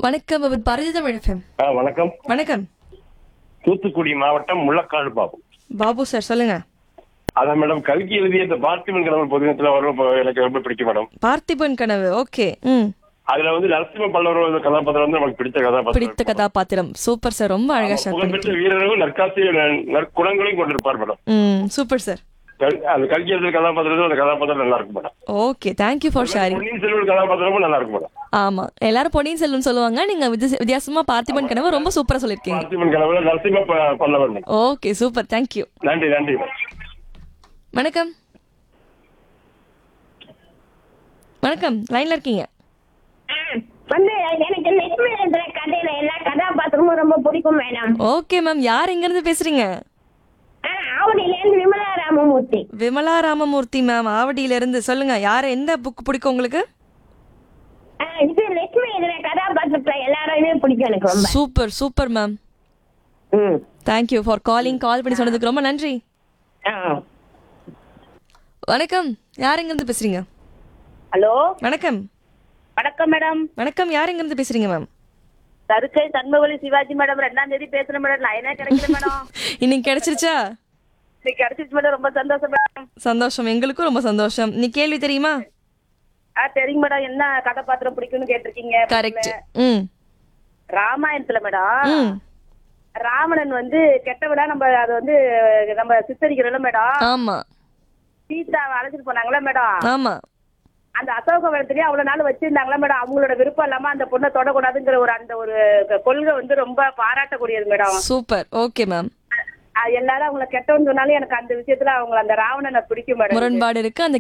வணக்கம் அவர் பரதிதமிழ் எஃப்எம் ஆ, வணக்கம் வணக்கம் தூத்துக்குடி மாவட்டம் முள்ளக்காடு பாபு பாபு சார் சொல்லுங்க அதான் மேடம் கல்கி எழுதிய இந்த பார்த்திபன் கடவுள் புதினத்துல வரும் இப்ப எனக்கு ரொம்ப பிடிக்கும் மேடம் பார்த்திபன் கனவு ஓகே ம் அதுல வந்து நரசிம்ம பல்லவர் வந்து கதாபாத்திரம் வந்து நமக்கு பிடிச்ச கதாபாத்திரம் பிடித்த கதாபாத்திரம் சூப்பர் சார் ரொம்ப அழகா ஷேர் புகழ்பெற்ற பண்ணி வீரரும் நற்காசி நற்குணங்களையும் கொண்டிருப்பார் மேடம் ம் சூப்பர் சார் கல்- அந்த கல்கி எழுதிய கதாபாத்திரத்துல அந்த கதாபாத்திரம் நல்லா இருக்கும் madam okay thank you for sharing Ponniyin Selvan கதாபாத்திரமும் நல்லா இருக்கும் மேடம் ஆமா எல்லாரும் பொன்னியின் செல்வன் சொல்லுவாங்க நீங்க வித்தியாச- வித்தியாசமா பார்த்திபன் கனவு ரொம்ப சூப்பரா சொல்லிருக்கீங்க பார்த்திபன் கனவுல நரசிம்ம ப- பல்லவர் மேடம். ஓகே சூப்பர் தேங்க்யூ நன்றி நன்றி மேடம் வணக்கம் வணக்கம் லைன்ல இருக்கீங்க வந்து எனக்கு லட்சுமி எழுதுற கதையில எல்லா கதாபாத்திரமும் ரொம்ப பிடிக்கும் மேடம் ஓகே மேம் யார் எங்க இருந்து பேசுறீங்க ஆவடியில இருந்து விமலா ராமமூர்த்தி விமலா ராமமூர்த்தி மேம் ஆவடியில இருந்து சொல்லுங்க யார் எந்த புக் பிடிக்கும் உங்களுக்கு ஆ, இது லட்சுமி எழுதுற கதாபாத்திரத்துல எல்லாரையுமே பிடிக்கும் எனக்கு ரொம்ப சூப்பர் சூப்பர் மேம் ம் தேங்க்யூ ஃபார் காலிங் கால் பண்ணி சொன்னதுக்கு ரொம்ப நன்றி ஆ வணக்கம் யார் எங்க இருந்து பேசுறீங்க ஹலோ வணக்கம் வணக்கம் மேடம் வணக்கம் யார் எங்க இருந்து பேசுறீங்க மேம் தருக்கை சண்முகவலி சிவாஜி மேடம் ரெண்டாம் தேதி பேசுறேன் மேடம் நான் என்ன கிடைக்கிறேன் மேடம் இன்னைக்கு கிடைச்சிருச்சா இன்னைக்கு கிடைச்சிச்சு மேடம் ரொம்ப சந்தோஷம் மேடம் சந்தோஷம் எங்களுக்கும் ரொம்ப சந்தோஷம் நீ கேள்வி தெரியுமா ஆ சரிங்க மேடம் என்ன கதாபாத்திரம் பிடிக்கும்னு கேட்டிருக்கீங்க கரெக்ட் ம் ராமாயணத்துல மேடம் ம் ராவணன் வந்து கெட்டவனா நம்ம அதை வந்து நம்ம சித்தரிக்கிறோம்ல மேடம் ஆமா சீதாவை அழைச்சிட்டு போனாங்களா மேடம் ஆமா அந்த அசோக வனத்திலேயே அவ்வளவு நாள் வச்சிருந்தாங்களா மேடம் அவங்களோட விருப்பம் இல்லாம அந்த பொண்ணை தொடக்கூடாதுங்கிற ஒரு அந்த ஒரு கொள்கை வந்து ரொம்ப பாராட்டக்கூடியது மேடம் சூப்பர் ஓகே மேம் அஹ் எல்லாரும் அவங்கள கெட்டவன்னு சொன்னாலும் எனக்கு அந்த விஷயத்துல அவங்க அந்த ராவணனை பிடிக்கும் மேடம் முரண்பாடு இருக்கு அந்த